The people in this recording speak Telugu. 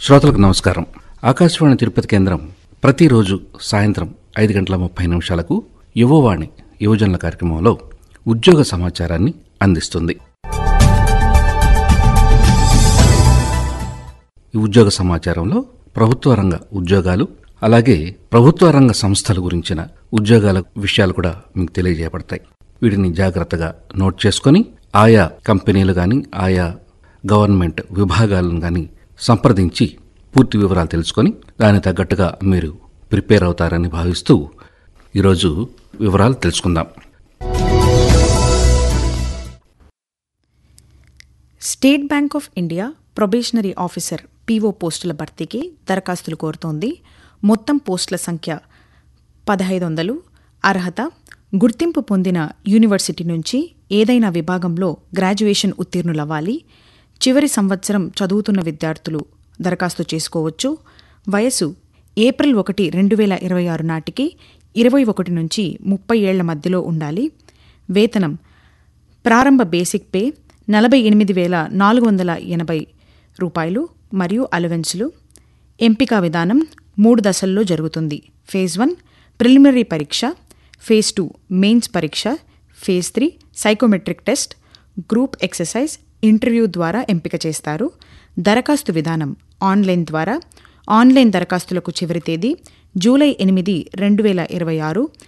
శ్రోతలకు నమస్కారం ఆకాశవాణి తిరుపతి కేంద్రం ప్రతిరోజు సాయంత్రం ఐదు గంటల ముప్పై నిమిషాలకు యువవాణి యువజనుల కార్యక్రమంలో ఉద్యోగ సమాచారాన్ని అందిస్తుంది ఈ ఉద్యోగ సమాచారంలో ప్రభుత్వ రంగ ఉద్యోగాలు అలాగే ప్రభుత్వ రంగ సంస్థల గురించిన ఉద్యోగాల విషయాలు కూడా మీకు తెలియజేయబడతాయి వీటిని జాగ్రత్తగా నోట్ చేసుకొని ఆయా కంపెనీలు కానీ ఆయా గవర్నమెంట్ విభాగాలను కానీ సంప్రదించి పూర్తి వివరాలు తెలుసుకొని దానికి తగ్గట్టుగా మీరు ప్రిపేర్ అవుతారని భావిస్తూ ఈరోజు వివరాలు తెలుసుకుందాం State Bank of India probationary officer PO పోస్టుల భర్తీకి దరఖాస్తులు కోరుతోంది మొత్తం పోస్టుల సంఖ్య పదహైదు వందలు అర్హత గుర్తింపు పొందిన యూనివర్సిటీ నుంచి ఏదైనా విభాగంలో గ్రాడ్యుయేషన్ ఉత్తీర్ణులవ్వాలి చివరి సంవత్సరం చదువుతున్న విద్యార్థులు దరఖాస్తు చేసుకోవచ్చు వయసు ఏప్రిల్ ఒకటి రెండు వేల ఇరవై ఆరు నాటికి ఇరవై ఒకటి నుంచి ముప్పై ఏళ్ల మధ్యలో ఉండాలి వేతనం ప్రారంభ బేసిక్ పే నలభై ఎనిమిది వేల నాలుగు వందల ఎనభై రూపాయలు మరియు అలవెన్సులు ఎంపిక విధానం మూడు దశల్లో జరుగుతుంది ఫేజ్ వన్ ప్రిలిమినరీ పరీక్ష ఫేజ్ టూ మెయిన్స్ పరీక్ష phase three psychometric test group exercise interview ద్వారా ఎంపిక చేస్తారు దరఖాస్తు విధానం ఆన్లైన్ ద్వారా ఆన్లైన్ దరఖాస్తులకు చివరి తేదీ జూలై ఎనిమిది రెండు వేల ఇరవై ఆరు